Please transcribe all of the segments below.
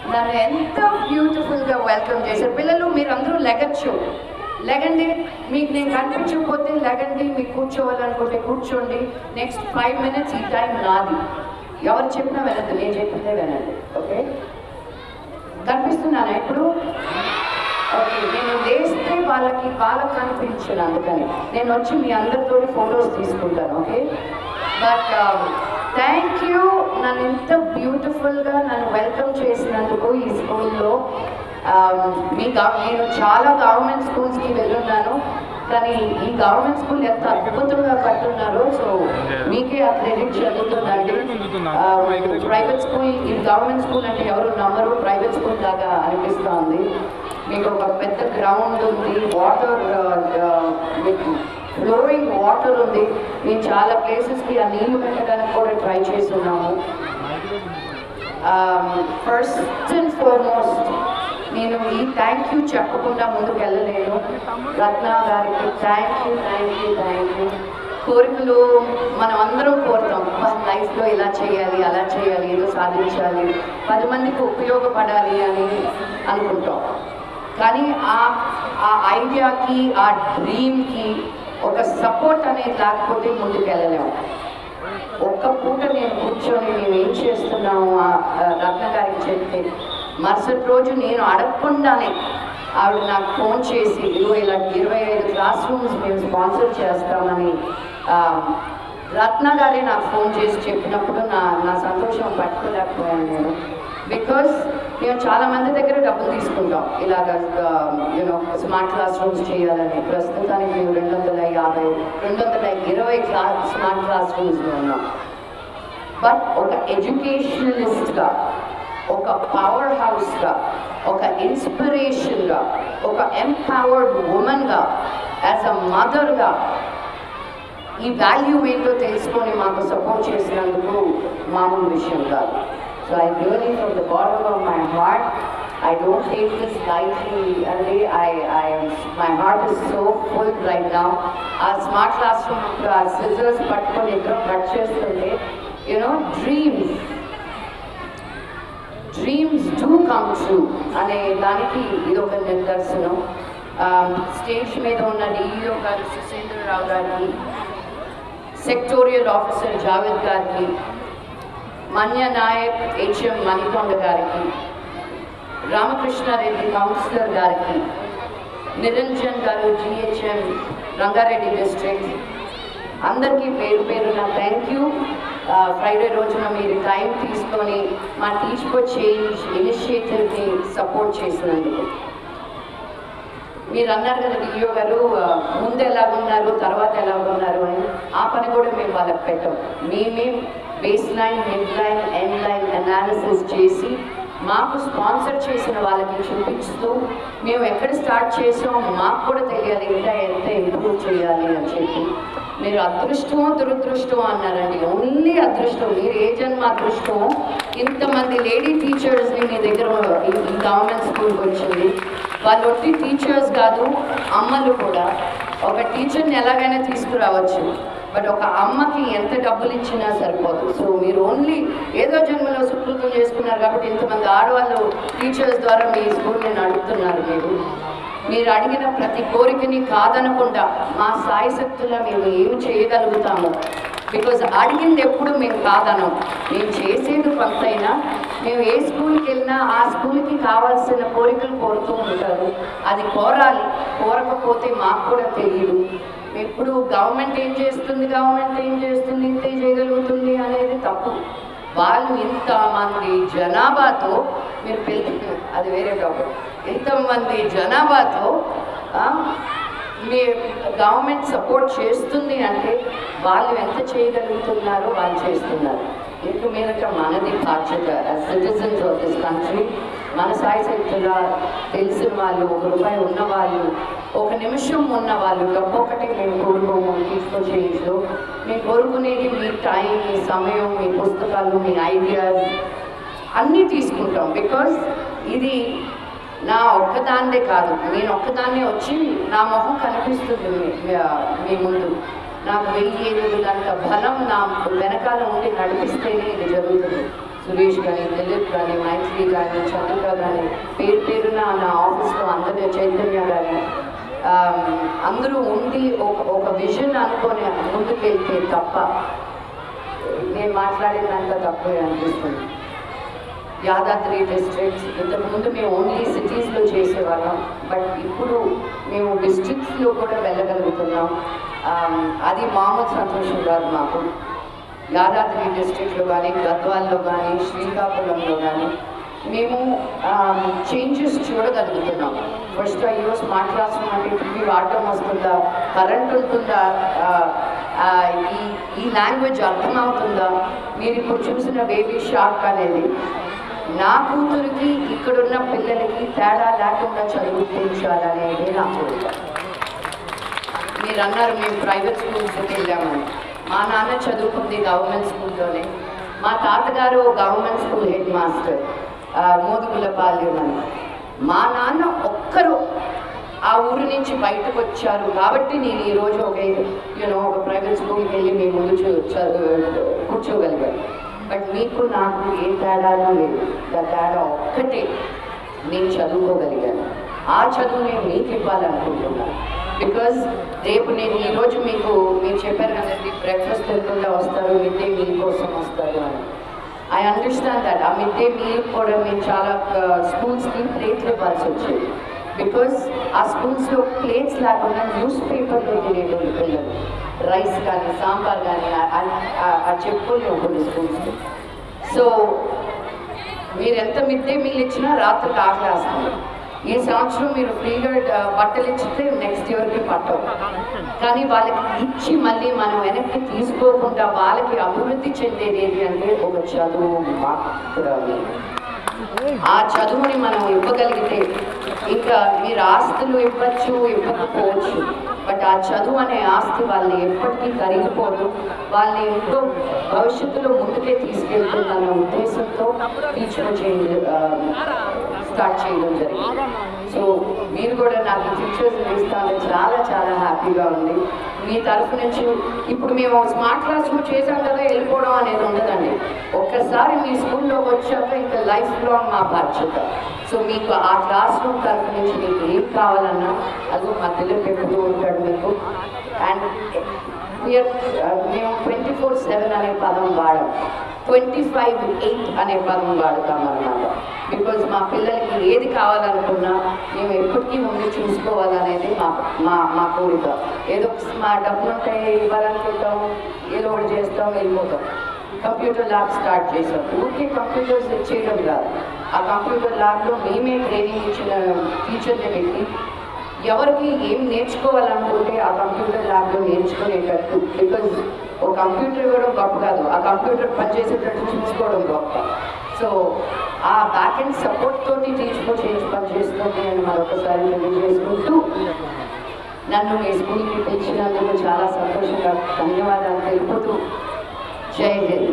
నన్ను ఎంత బ్యూటిఫుల్గా వెల్కమ్ చేశారు పిల్లలు మీరు అందరూ లెగచ్చు లెగండి మీకు నేను కనిపించకపోతే లెగండి మీకు కూర్చోవాలనుకుంటే కూర్చోండి నెక్స్ట్ ఫైవ్ మినిట్స్ ఈ టైం నాది ఎవరు చెప్పినా వినద్దు నేను చెప్పిందే వినండి ఓకే కనిపిస్తున్నానా ఇప్పుడు ఓకే నేను లేస్తే వాళ్ళకి వాళ్ళకి కనిపించను అందుకని నేను వచ్చి మీ అందరితో ఫొటోస్ తీసుకుంటాను ఓకే బట్ థ్యాంక్ యూ నన్ను ఇంత బ్యూటిఫుల్గా నన్ను వెల్కమ్ చేసినందుకు ఈ స్కూల్లో మీ గవ నేను చాలా గవర్నమెంట్ స్కూల్స్కి వెళ్ళున్నాను కానీ ఈ గవర్నమెంట్ స్కూల్ ఎంత అద్భుతంగా కట్టున్నారో సో మీకే ఆ క్రెడిట్ చదువుతుందండి ప్రైవేట్ స్కూల్ ఈ గవర్నమెంట్ స్కూల్ అంటే ఎవరు నమ్మరు ప్రైవేట్ స్కూల్ లాగా అనిపిస్తోంది మీకు ఒక పెద్ద గ్రౌండ్ ఉంది వాటర్ మీకు ఫ్లోరింగ్ వాటర్ ఉంది మేము చాలా ప్లేసెస్కి ఆ నీళ్లు పెట్టడానికి కూడా ట్రై చేస్తున్నాము ఫస్ట్ అండ్ ఫార్మోస్ట్ నేను ఈ థ్యాంక్ యూ చెప్పకుండా ముందుకు వెళ్ళలేను రత్న గారికి thank you thank you thank you కోరికలు మనం అందరం కోరుతాం మన లైఫ్లో ఇలా చేయాలి అలా చేయాలి ఏదో సాధించాలి పది మందికి ఉపయోగపడాలి అని అనుకుంటాం కానీ ఆ ఆ ఐడియాకి ఆ డ్రీమ్కి ఒక సపోర్ట్ అనేది లేకపోతే ముందుకు వెళ్ళలేము ఒక్క పూట నేను కూర్చొని మేము ఏం చేస్తున్నాము ఆ ఆ రత్న గారికి చెప్తే మరుసటి రోజు నేను అడగకుండానే ఆవిడ నాకు ఫోన్ చేసి ఇదిగో ఇలా ఇరవై ఐదు క్లాస్ రూమ్స్ మేము స్పాన్సర్ చేస్తామని ఆ, రత్న గారే నాకు ఫోన్ చేసి చెప్పినప్పుడు నా నా సంతోషం పట్టుకోలేకపోయాను నేను బికాస్ మేము చాలా మంది దగ్గర డబ్బులు తీసుకుంటాం ఇలాగ యూనో స్మార్ట్ క్లాస్ రూమ్స్ చేయాలని ప్రస్తుతానికి మేము రెండు వందల యాభై రెండు వందల ఇరవై క్లాస్ స్మార్ట్ క్లాస్ రూమ్స్లో ఉన్నాం బట్ ఒక ఎడ్యుకేషనలిస్ట్గా ఒక పవర్ హౌస్గా ఒక ఇన్స్పిరేషన్గా ఒక ఎంపవర్డ్ ఉమెన్గా యాజ్ అ మదర్గా ఈ వాల్యూ ఏంటో తెలుసుకొని మాకు సపోర్ట్ చేసినందుకు మామూలు విషయం కాదు so I really from the bottom of my heart I don't take this lightly అండి I I my heart is so full right now ఆ స్మార్ట్ క్లాస్ రూమ్ ఆ సిజర్స్ పట్టుకొని ఇద్దరు కట్ చేస్తుంటే you know dreams dreams do come true అనే దానికి ఇది ఒక నిదర్శనం స్టేజ్ మీద ఉన్న డిఈఓ గారు సుశేంద్రరావు గారికి సెక్టోరియల్ ఆఫీసర్ జావేద్ గారికి మన్య నాయక్ హెచ్ఎం మణికొండ గారికి రామకృష్ణారెడ్డి కౌన్సిలర్ గారికి నిరంజన్ గారు జిహెచ్ఎం రంగారెడ్డి డిస్ట్రిక్ట్ అందరికీ పేరు పేరున థ్యాంక్ యూ ఫ్రైడే రోజున మీరు టైం తీసుకొని మా టీచ్ ఫర్ చేంజ్ ఇనిషియేటివ్ని సపోర్ట్ చేసినందుకు మీరు అన్నారు కదా డియో గారు ఆ, ముందు ఎలాగున్నారు తర్వాత ఎలాగున్నారు అని ఆ పని కూడా మేము వాళ్ళకి పెట్టాం మేమే base line mid line end line analysis చేసి మాకు స్పాన్సర్ చేసిన వాళ్ళకి చూపిస్తూ మేము ఎక్కడ స్టార్ట్ చేసాం మాకు కూడా తెలియాలి ఇంకా ఎంత ఇంప్రూవ్ చేయాలి అని చెప్పి మీరు అదృష్టమో దురదృష్టమో అన్నారండి ఓన్లీ అదృష్టం మీరు ఏ జన్మ అదృష్టమో ఇంతమంది లేడీ టీచర్స్ని మీ దగ్గర ఈ ఈ గవర్నమెంట్ స్కూల్కి వచ్చింది వాళ్ళు ఒట్టి టీచర్స్ కాదు అమ్మలు కూడా ఒక టీచర్ని ఎలాగైనా తీసుకురావచ్చు బట్ ఒక అమ్మకి ఎంత డబ్బులు ఇచ్చినా సరిపోదు సో మీరు ఓన్లీ ఏదో జన్మలో సుకృతం చేసుకున్నారు కాబట్టి ఇంతమంది ఆడవాళ్ళు టీచర్స్ ద్వారా మీ స్కూల్ని నడుపుతున్నారు మీరు మీరు అడిగిన ప్రతి కోరికని కాదనకుండా మా సాయి శక్తులా మేము ఏమి చేయగలుగుతాము బికాజ్ అడిగింది ఎప్పుడు మేము కాదనం మేము చేసేది కొంతైనా మేము ఏ స్కూల్కి వెళ్ళినా ఆ స్కూల్కి కావాల్సిన కోరికలు కోరుతూ ఉంటారు అది కోరాలి కోరకపోతే మాకు కూడా తెలియదు ఇప్పుడు గవర్నమెంట్ ఏం చేస్తుంది గవర్నమెంట్ ఏం చేస్తుంది ఇంతే చేయగలుగుతుంది అనేది తప్పు వాళ్ళు ఇంతమంది జనాభాతో మీరు పెళ్లి అది వేరే టాపిక్ ఇంతమంది జనాభాతో ఆ, మీ గవర్నమెంట్ సపోర్ట్ చేస్తుంది అంటే వాళ్ళు ఎంత చేయగలుగుతున్నారో వాళ్ళు చేస్తున్నారు ఇంక మీదట మనది బాధ్యత సిటిజన్స్ ఆఫ్ దిస్ కంట్రీ మన సాయి శక్తుల తెలిసిన వాళ్ళు ఒక రూపాయి ఉన్న వాళ్ళు ఒక నిమిషం ఉన్న వాళ్ళు డబ్బు ఒకటి మేము కోరుకోము తీసుకొచ్చేయచ్చు మేము కోరుకునేది మీ టైం మీ సమయం మీ పుస్తకాలు మీ ఐడియాస్ అన్నీ తీసుకుంటాం బికాజ్ ఇది నా ఒక్కదాన్నే కాదు నేను ఒక్కదాన్నే వచ్చి నా మొహం కనిపిస్తుంది మీ- మీ- మీ ముందు నాకు వెయ్యి ఎనిమిది గంట బలం నా వెనకాల ఉండి నడిపిస్తేనే ఇది జరుగుతుంది సురేష్ కానీ దిలీప్ కానీ మైత్రి కానీ చంద్రిక కానీ పేరు పేరున నా ఆఫీస్లో అందరూ చైతన్య కానీ అందరూ ఉండి ఒక ఒక విజన్ అనుకొని ముందుకెళ్తే తప్ప నేను మాట్లాడినంత తప్పే అనిపిస్తుంది యాదాద్రి డిస్ట్రిక్ట్స్ ఇంతకుముందు మేము ఓన్లీ సిటీస్లో చేసేవాళ్ళం బట్ ఇప్పుడు మేము డిస్ట్రిక్ట్స్లో కూడా వెళ్ళగలుగుతున్నాం ఆమ్, అది మామూలు సంతోషం కాదు మాకు యాదాద్రి డిస్ట్రిక్ట్లో కానీ గద్వాల్లో కానీ శ్రీకాకుళంలో కానీ మేము చేంజెస్ చూడగలుగుతున్నాం ఫస్ట్ అయ్యో స్మార్ట్ క్లాస్ రూమ్ అంటే టీవీ వాడటం వస్తుందా కరెంట్ ఉంటుందా ఆ, ఆ, ఈ ఈ లాంగ్వేజ్ అర్థమవుతుందా మీరు ఇప్పుడు చూసిన బేబీ షార్క్ అనేది నా కూతురికి ఇక్కడున్న పిల్లలకి తేడా లేకుండా చదివించాలనేది నా కోరిక మీరు అన్నారు మేము ప్రైవేట్ స్కూల్స్కి వెళ్ళామని మా నాన్న చదువుకుంది గవర్నమెంట్ స్కూల్లోనే మా తాతగారు గవర్నమెంట్ స్కూల్ హెడ్ మాస్టర్ ఆ, మోదుగులపాలెం అని మా నాన్న ఒక్కరు ఆ ఊరు నుంచి బయటకు వచ్చారు కాబట్టి నేను ఈరోజు ఒక యూనో ఒక ప్రైవేట్ స్కూల్కి వెళ్ళి మీ ముందు చూ- చదువు కూర్చోగలిగాను బట్ మీకు నాకు ఏ తేడాను లేదు ఆ తేడా ఒక్కటే నేను చదువుకోగలిగాను ఆ చదువు నేను మీకు ఇవ్వాలనుకుంటున్నాను బికాజ్ రేపు నేను ఈరోజు మీకు మీరు చెప్పారు కదండి బ్రేక్ఫాస్ట్ తినకుండా వస్తారు మిడ్ డే మీల్ కోసం వస్తారు అని I understand that ah midday meal కూడా మేము చాలా స్కూల్స్కి ప్లేట్లు ఇవ్వాల్సి వచ్చేది బికాజ్ ఆ స్కూల్స్లో ప్లేట్స్ లేకుండా న్యూస్ పేపర్లో తినేటువంటి పిల్లలు రైస్ కానీ సాంబార్ కానీ ఆ చెప్పుల్ని ఉంటుంది స్కూల్స్లో సో మీరు ఎంత మిడ్ డే మీల్ ఇచ్చినా రాత్రికి ఆకలేస్తుంది ఈ సంవత్సరం మీరు ఫ్రీగా ఆ, బట్టలు ఇచ్చితే నెక్స్ట్ ఇయర్కి పట్టవు కానీ వాళ్ళకి ఇచ్చి మళ్ళీ మనం వెనక్కి తీసుకోకుండా వాళ్ళకి అభివృద్ధి చెందేది ఏంటి అంటే ఒక చదువు మాత్రమే ఆ చదువుని మనం ఇవ్వగలిగితే ఇంకా మీరు ఆస్తులు ఇవ్వచ్చు ఇవ్వకపోవచ్చు బట్ ఆ చదువు అనే ఆస్తి వాళ్ళని ఎప్పటికీ కరిగిపోదు వాళ్ళని ఎంతో భవిష్యత్తులో ముందుకే తీసుకెళ్తుందన్న ఉద్దేశంతో టీచర్ చేంజ్ స్టార్ట్ చేయడం జరిగింది సో మీరు కూడా నాకు టీచర్స్ ఇస్తాను చాలా చాలా హ్యాపీగా ఉంది మీ తరఫు నుంచి ఇప్పుడు మేము స్మార్ట్ క్లాస్ రూమ్ చేసాం కదా వెళ్ళిపోవడం అనేది ఉండదండి ఒక్కసారి మీ స్కూల్లోకి వచ్చాక ఇంకా లైఫ్ లాంగ్ మా బాధ్యత సో మీకు ఆ క్లాస్ రూమ్ తరఫు నుంచి మీకు ఏం కావాలన్నా అది మా పిల్లలు ఎప్పుడూ ఉంటాడు మీకు అండ్ మేము ట్వంటీ ఫోర్ సెవెన్ అనే పదం వాడం ట్వంటీ ఫైవ్ ఎయిట్ అనే పదం వాడతాం అన్నమాట బికాజ్ మా పిల్లలకి ఏది కావాలనుకున్నా మేము ఎప్పటికీ ముందు చూసుకోవాలనేది మా మా మా కోరిక ఏదో మా డబ్బులు ఉంటాయి ఇవ్వాలనుకుంటాం ఏదో ఒకటి చేస్తాం వెళ్ళిపోతాం కంప్యూటర్ ల్యాబ్ స్టార్ట్ చేసాం ఊరికే కంప్యూటర్స్ చేయడం కాదు ఆ కంప్యూటర్ ల్యాబ్లో మేమే ట్రైనింగ్ ఇచ్చిన టీచర్ని పెట్టి ఎవరికి ఏం నేర్చుకోవాలనుకుంటే ఆ కంప్యూటర్ ల్యాబ్లో నేర్చుకునేటట్టు బికాజ్ ఒక కంప్యూటర్ ఇవ్వడం గొప్ప కాదు ఆ కంప్యూటర్ పనిచేసేటట్టు చూసుకోవడం గొప్ప so ah back and support తోటి టీచర్ చేంజ్ పనిచేస్తుంది అని మరొకసారి తెలియజేసుకుంటూ నన్ను మీ స్కూల్కి పిలిచినందుకు చాలా సంతోషంగా ధన్యవాదాలు తెలుపుతూ జై హింద్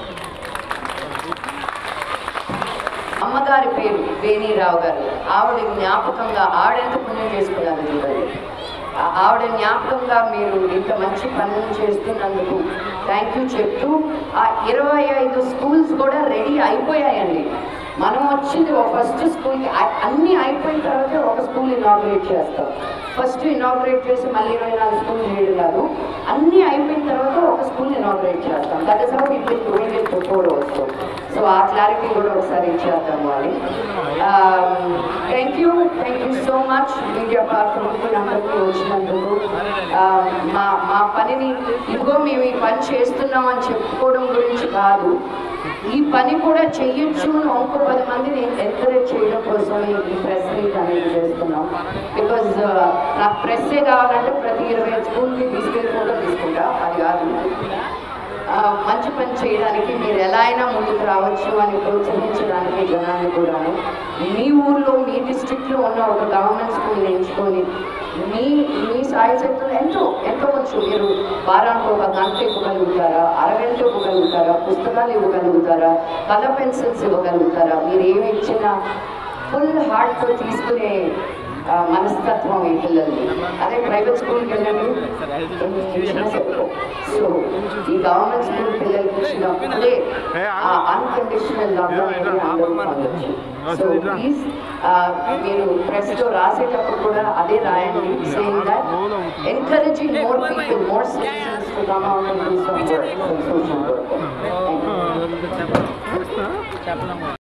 అమ్మగారి పేరు వేణీరావు గారు ఆవిడ జ్ఞాపకంగా ఆవిడెంత పుణ్యం చేసుకున్నారు చూడండి ఆ- ఆవిడ జ్ఞాపకంగా మీరు ఇంత మంచి పనులు చేస్తున్నందుకు థ్యాంక్ యూ చెప్తూ ఆ ఇరవై ఐదు స్కూల్స్ కూడా రెడీ అయిపోయాయండి మనం వచ్చింది ఒక ఫస్ట్ స్కూల్కి అన్నీ అయిపోయిన తర్వాత ఒక స్కూల్ ఇనాగ్రేట్ చేస్తాం ఫస్ట్ ఇనాగ్రేట్ చేసి మళ్ళీ ఇరవై నాలుగు స్కూల్ చేయడం కాదు అన్నీ అయిపోయిన తర్వాత ఒక స్కూల్ ఇనాగ్రేట్ చేస్తాం that is how it will doing it before also so ah clarity కూడా ఒకసారి ఇచ్చేద్దాము అని thank you thank you so much media పాత్రలకు అందరికీ వచ్చినందుకు Um, మా మా పనిని ఇదిగో మేము ఈ పని చేస్తున్నాం అని చెప్పుకోవడం గురించి కాదు ఈ పని కూడా చెయ్యొచ్చు అని ఇంకో పది మందిని ఎంకరేజ్ చేయడం కోసం ఈ ప్రెస్ మీట్ అనేది చేస్తున్నాం బికాజ్ నాకు ప్రెస్సే కావాలంటే ప్రతి ఇరవై స్కూల్కి తీసుకెళ్ళి ఫోటో తీసుకుంటా అది కాదు ఆ, మంచి పని చేయడానికి మీరు ఎలా అయినా ముందుకు రావచ్చు అని ప్రోత్సహించడానికి జనాన్ని కూడాను మీ ఊర్లో మీ డిస్ట్రిక్ట్లో ఉన్న ఒక గవర్నమెంట్ స్కూల్ ఎంచుకొని మీ మీ సాయ శక్తులు ఎంతో ఎంతో వచ్చు మీరు వారానికి ఒక గంట ఇవ్వగలుగుతారా అరగంట ఇవ్వగలుగుతారా పుస్తకాలు ఇవ్వగలుగుతారా కలర్ పెన్సిల్స్ ఇవ్వగలుగుతారా మీరు ఏమి ఇచ్చినా ఫుల్ హార్ట్తో తీసుకునే ఆ, మనస్తత్వం ఈ పిల్లల్ని అదే ప్రైవేట్ స్కూల్కి వెళ్ళండి ఎన్ని ఇచ్చినా సరిపో సో ఈ గవర్నమెంట్ స్కూల్ పిల్లలకి ఇచ్చినప్పుడే ఆ అన్కండిషనల్ లవ్ అనేది అందరూ పొందొచ్చు సో ప్లీజ్ మీరు ప్రెస్ లో రాసేటప్పుడు కూడా అదే రాయండి same that encouraging more people more citizens to come out and do some work social work చెప్పలేము